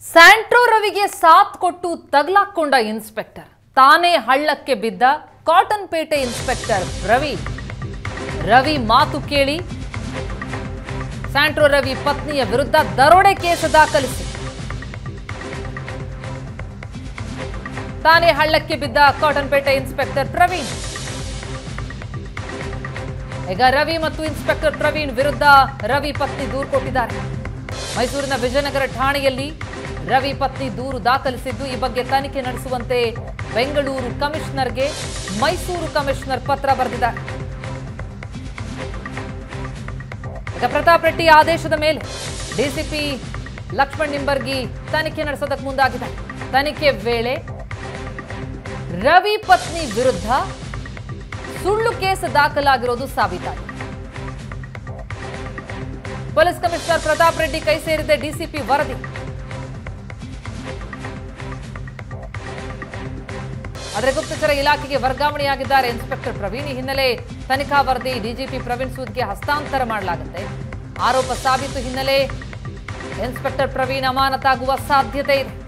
Santro ರವಿಗೆ ಸಾಥ್ ಕೊಟ್ಟು ತಗಲಾಕೊಂಡ inspector ತಾನೇ ಹಳ್ಳಕ್ಕೆ ಬಿದ್ದ ಕಾಟನ್ ಪೇಟೆ ಇನ್ಸ್ಪೆಕ್ಟರ್ ರವಿ ರವಿ ಮಾತು ಕೇಳಿ ಸ್ಯಾಂಟ್ರೋ ರವಿ ಪತ್ನಿಯ ವಿರುದ್ಧ ದರೋಡೆ ಕೇಸ್ ದಾಖಲಿಸಿ ತಾನೇ ಹಳ್ಳಕ್ಕೆ ಬಿದ್ದ ಕಾಟನ್ ಪೇಟೆ ಇನ್ಸ್ಪೆಕ್ಟರ್ ಪ್ರವೀಣ್ ಈಗ ರವಿ ಮತ್ತು ಇನ್ಸ್ಪೆಕ್ಟರ್ ಪ್ರವೀಣ್ ವಿರುದ್ಧ ರವಿ ಪತ್ನಿ ದೂರು ಕೊಟ್ಟಿದ್ದಾರೆ ಮೈಸೂರಿನ ವಿಜಯನಗರ ಠಾಣೆಯಲ್ಲಿ ರವಿ ಪತ್ನಿ ದೂರು ದಾಖಲಿಸಿದ್ದು ಈ ಬಗ್ಗೆ ತನಿಖೆ ನಡೆಸುವಂತೆ ಬೆಂಗಳೂರು ಕಮಿಷನರ್ಗೆ ಮೈಸೂರು ಕಮಿಷನರ್ ಪತ್ರ ಬರೆದಿದ್ದಾರೆ ಈಗ ಪ್ರತಾಪ್ ರೆಡ್ಡಿ ಆದೇಶದ ಮೇಲೆ ಡಿಸಿಪಿ ಲಕ್ಷ್ಮಣ್ ನಿಂಬರ್ಗಿ ತನಿಖೆ ನಡೆಸೋದಕ್ಕೆ ಮುಂದಾಗಿದ್ದಾರೆ ತನಿಖೆ ವೇಳೆ ರವಿ ಪತ್ನಿ ವಿರುದ್ಧ ಸುಳ್ಳು ಕೇಸ್ ದಾಖಲಾಗಿರೋದು ಸಾಬೀತಾಗಿದೆ ಪೊಲೀಸ್ ಕಮಿಷನರ್ ಪ್ರತಾಪ್ ರೆಡ್ಡಿ ಕೈ ಸೇರಿದೆ ಡಿಸಿಪಿ ವರದಿ ಆದರೆ ಗುಪ್ತಚರ ಇಲಾಖೆಗೆ ವರ್ಗಾವಣೆಯಾಗಿದ್ದಾರೆ ಇನ್ಸ್ಪೆಕ್ಟರ್ ಪ್ರವೀಣ್ ಈ ಹಿನ್ನೆಲೆ ತನಿಖಾ ವರದಿ ಡಿಜಿಪಿ ಪ್ರವೀಣ್ ಸೂದ್ಗೆ ಹಸ್ತಾಂತರ ಮಾಡಲಾಗುತ್ತೆ ಆರೋಪ ಸಾಬೀತು ಹಿನ್ನೆಲೆ ಇನ್ಸ್ಪೆಕ್ಟರ್ ಪ್ರವೀಣ್ ಅಮಾನತಾಗುವ ಸಾಧ್ಯತೆ ಇದೆ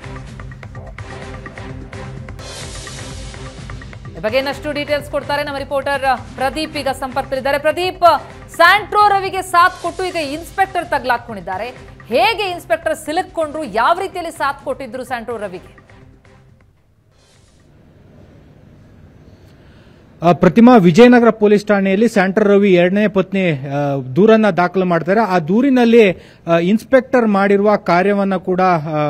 ಈ ಬಗ್ಗೆ ಇನ್ನಷ್ಟು ಡೀಟೇಲ್ಸ್ ಕೊಡ್ತಾರೆ ನಮ್ಮ ರಿಪೋರ್ಟರ್ ಪ್ರದೀಪ್ ಈಗ ಸಂಪರ್ಕದಲ್ಲಿದ್ದಾರೆ ಪ್ರದೀಪ್ ಸ್ಯಾಂಟ್ರೋ ರವಿಗೆ ಸಾಥ್ ಕೊಟ್ಟು ಈಗ ಇನ್ಸ್ಪೆಕ್ಟರ್ ತಗ್ಲಾಕೊಂಡಿದ್ದಾರೆ ಹೇಗೆ ಇನ್ಸ್ಪೆಕ್ಟರ್ ಸಿಲುಕೊಂಡ್ರು ಯಾವ ರೀತಿಯಲ್ಲಿ ಸಾಥ್ ಕೊಟ್ಟಿದ್ರು ಸ್ಯಾಂಟ್ರೋ ರವಿಗೆ ಆ, ಪ್ರತಿಮಾ ವಿಜಯನಗರ ಪೊಲೀಸ್ ಠಾಣೆಯಲ್ಲಿ ಸ್ಯಾಂಟರ್ ರವಿ ಎರಡನೇ ಪತ್ನಿ ಆ, ದೂರನ್ನ ದಾಖಲು ಮಾಡ್ತಾರೆ ಆ ದೂರಿನಲ್ಲಿ ಆ, ಇನ್ಸ್ಪೆಕ್ಟರ್ ಮಾಡಿರುವ ಕಾರ್ಯವನ್ನ ಕೂಡ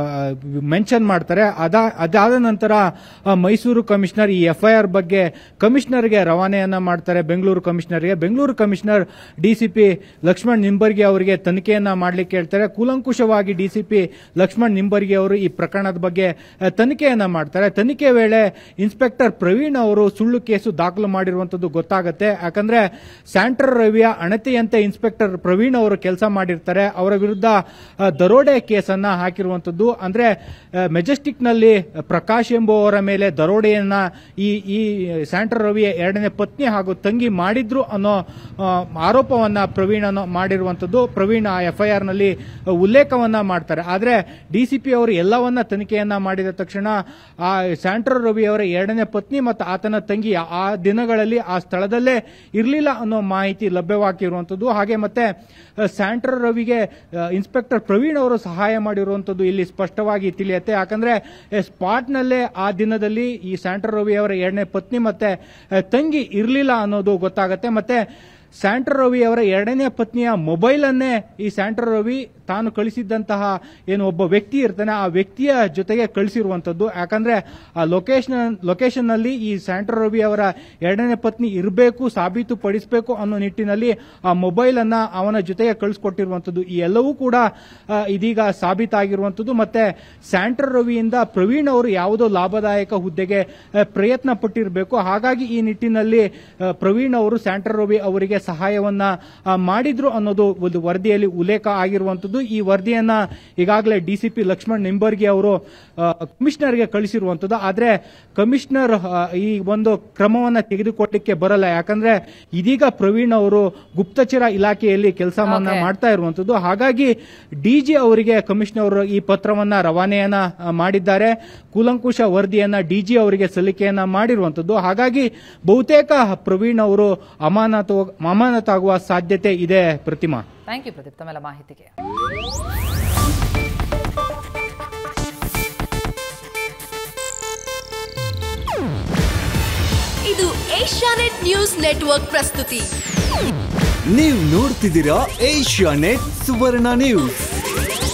ಮೆನ್ಷನ್ ಮಾಡ್ತಾರೆ ಅದಾ ಅದಾದ ನಂತರ ಆ, ಮೈಸೂರು ಕಮಿಷನರ್ ಈ ಎಫ್ಐಆರ್ ಬಗ್ಗೆ ಕಮಿಷನರ್ಗೆ ರವಾನೆಯನ್ನ ಮಾಡ್ತಾರೆ ಬೆಂಗಳೂರು ಕಮಿಷನರ್ಗೆ ಬೆಂಗಳೂರು ಕಮಿಷನರ್ ಡಿಸಿಪಿ ಲಕ್ಷ್ಮಣ್ ನಿಂಬರ್ಗಿ ಅವರಿಗೆ ತನಿಖೆಯನ್ನ ಮಾಡ್ಲಿಕ್ಕೆ ಹೇಳ್ತಾರೆ ಕೂಲಂಕುಷವಾಗಿ ಡಿಸಿಪಿ ಲಕ್ಷ್ಮಣ್ ನಿಂಬರ್ಗಿ ಅವರು ಈ ಪ್ರಕರಣದ ಬಗ್ಗೆ ಆ, ತನಿಖೆಯನ್ನ ಮಾಡ್ತಾರೆ ತನಿಖೆ ವೇಳೆ ಇನ್ಸ್ಪೆಕ್ಟರ್ ಪ್ರವೀಣ್ ಅವರು ಸುಳ್ಳು ಕೇಸು ದಾಖಲು ಮಾಡಿರುವಂತದ್ದು ಗೊತ್ತಾಗುತ್ತೆ ಯಾಕಂದ್ರೆ ಸ್ಯಾಂಟ್ರರ್ ರವಿಯ ಅಣತಿಯಂತೆ ಇನ್ಸ್ಪೆಕ್ಟರ್ ಪ್ರವೀಣ್ ಅವರು ಕೆಲಸ ಮಾಡಿರ್ತಾರೆ ಅವರ ವಿರುದ್ಧ ಆ, ದರೋಡೆ ಕೇಸನ್ನ ಹಾಕಿರುವಂತದ್ದು ಅಂದ್ರೆ ಮೆಜೆಸ್ಟಿಕ್ ನಲ್ಲಿ ಪ್ರಕಾಶ್ ಎಂಬುವವರ ಮೇಲೆ ದರೋಡೆಯನ್ನ ಈ ಈ ಸ್ಯಾಂಟ್ರರ್ ರವಿಯ ಎರಡನೇ ಪತ್ನಿ ಹಾಗೂ ತಂಗಿ ಮಾಡಿದ್ರು ಅನ್ನೋ ಆ, ಆರೋಪವನ್ನ ಪ್ರವೀಣ್ ಅನ್ನೋ ಮಾಡಿರುವಂತದ್ದು ಪ್ರವೀಣ್ ಆ ಎಫ್ಐಆರ್ ನಲ್ಲಿ ಉಲ್ಲೇಖವನ್ನ ಮಾಡ್ತಾರೆ ಆದ್ರೆ ಡಿಸಿಪಿ ಅವರು ಎಲ್ಲವನ್ನ ತನಿಖೆಯನ್ನ ಮಾಡಿದ ತಕ್ಷಣ ಆ ಸ್ಯಾಂಟ್ರರ್ ರವಿ ಅವರ ಎರಡನೇ ಪತ್ನಿ ಮತ್ತು ಆತನ ತಂಗಿ ಆ ದಿನಗಳಲ್ಲಿ ಆ ಸ್ಥಳದಲ್ಲೇ ಇರಲಿಲ್ಲ ಅನ್ನೋ ಮಾಹಿತಿ ಲಭ್ಯವಾಗಿರುವಂತದ್ದು ಹಾಗೆ ಮತ್ತೆ ಆ, ಸ್ಯಾಂಟ್ರರ್ ರವಿಗೆ ಆ, ಇನ್ಸ್ಪೆಕ್ಟರ್ ಪ್ರವೀಣ್ ಅವರು ಸಹಾಯ ಮಾಡಿರುವಂತದ್ದು ಇಲ್ಲಿ ಸ್ಪಷ್ಟವಾಗಿ ತಿಳಿಯುತ್ತೆ ಯಾಕಂದ್ರೆ ಸ್ಪಾಟ್ ನಲ್ಲೇ ಆ ದಿನದಲ್ಲಿ ಈ ಸ್ಯಾಂಟ್ರರ್ ರವಿ ಅವರ ಎರಡನೇ ಪತ್ನಿ ಮತ್ತೆ ಆ, ತಂಗಿ ಇರಲಿಲ್ಲ ಅನ್ನೋದು ಗೊತ್ತಾಗುತ್ತೆ ಮತ್ತೆ ಸ್ಯಾಂಟ್ರರ್ ರವಿ ಅವರ ಎರಡನೇ ಪತ್ನಿಯ ಮೊಬೈಲ್ ಅನ್ನೇ ಈ ಸ್ಯಾಂಟ್ರರ್ ರವಿ ತಾನು ಕಳಿಸಿದ್ದಂತಹ ಏನು ಒಬ್ಬ ವ್ಯಕ್ತಿ ಇರ್ತಾನೆ ಆ ವ್ಯಕ್ತಿಯ ಜೊತೆಗೆ ಕಳಿಸಿರುವಂತದ್ದು ಯಾಕಂದ್ರೆ ಆ ಲೊಕೇಶನ್ ಲೊಕೇಶನ್ ನಲ್ಲಿ ಈ ಸ್ಯಾಂಟ್ರರ್ ರವಿ ಅವರ ಎರಡನೇ ಪತ್ನಿ ಇರಬೇಕು ಸಾಬೀತು ಪಡಿಸಬೇಕು ಅನ್ನೋ ನಿಟ್ಟಿನಲ್ಲಿ ಆ ಮೊಬೈಲ್ ಅನ್ನ ಅವನ ಜೊತೆಗೆ ಕಳಿಸ್ಕೊಟ್ಟಿರುವಂತದ್ದು ಈ ಎಲ್ಲವೂ ಕೂಡ ಆ, ಇದೀಗ ಸಾಬೀತಾಗಿರುವಂತದ್ದು ಮತ್ತೆ ಸ್ಯಾಂಟ್ರರ್ ರವಿಯಿಂದ ಪ್ರವೀಣ್ ಅವರು ಯಾವುದೋ ಲಾಭದಾಯಕ ಹುದ್ದೆಗೆ ಆ, ಪ್ರಯತ್ನ ಪಟ್ಟಿರಬೇಕು ಹಾಗಾಗಿ ಈ ನಿಟ್ಟಿನಲ್ಲಿ ಆ, ಪ್ರವೀಣ್ ಅವರು ಸ್ಯಾಂಟ್ರರ್ ರವಿ ಅವರಿಗೆ ಸಹಾಯವನ್ನ ಆ, ಮಾಡಿದ್ರು ಅನ್ನೋದು ಒಂದು ವರದಿಯಲ್ಲಿ ಉಲ್ಲೇಖ ಆಗಿರುವಂತದ್ದು ಈ ವರದಿಯನ್ನ ಈಗಾಗಲೇ ಡಿಸಿಪಿ ಲಕ್ಷ್ಮಣ್ ನಿಂಬರ್ಗಿ ಅವರು ಆ, ಕಮಿಷನರ್ಗೆ ಕಳಿಸಿರುವಂತದ್ದು ಆದ್ರೆ ಕಮಿಷನರ್ ಆ, ಈ ಒಂದು ಕ್ರಮವನ್ನ ತೆಗೆದುಕೊಳ್ಳಿಕ್ಕೆ ಬರಲ್ಲ ಯಾಕಂದ್ರೆ ಇದೀಗ ಪ್ರವೀಣ್ ಅವರು ಗುಪ್ತಚರ ಇಲಾಖೆಯಲ್ಲಿ ಕೆಲಸವನ್ನ Okay. ಮಾಡ್ತಾ ಇರುವಂತದ್ದು ಹಾಗಾಗಿ ಡಿಜಿ ಅವರಿಗೆ ಕಮಿಷನರ್ ಅವರು ಈ ಪತ್ರವನ್ನ ರವಾನೆಯನ್ನ ಆ, ಮಾಡಿದ್ದಾರೆ ಕೂಲಂಕುಷ ವರದಿಯನ್ನ ಡಿಜಿ ಅವರಿಗೆ ಸಲ್ಲಿಕೆಯನ್ನ ಮಾಡಿರುವಂತದ್ದು ಹಾಗಾಗಿ ಬಹುತೇಕ ಪ್ರವೀಣ್ ಅವರು ಅಮಾನತು ಅಮಾನತಾಗುವ ಸಾಧ್ಯತೆ ಇದೆ ಪ್ರತಿಮಾ ಥ್ಯಾಂಕ್ ಯು ಪ್ರದೀಪ್ ತಮ್ಮೆಲ್ಲ ಮಾಹಿತಿಗೆ ಇದು ಏಷ್ಯಾನೆಟ್ ನ್ಯೂಸ್ ನೆಟ್ವರ್ಕ್ ಪ್ರಸ್ತುತಿ ನೀವು ನೋಡ್ತಿದ್ದೀರಾ ಏಷ್ಯಾ ನೆಟ್ ಸುವರ್ಣ ನ್ಯೂಸ್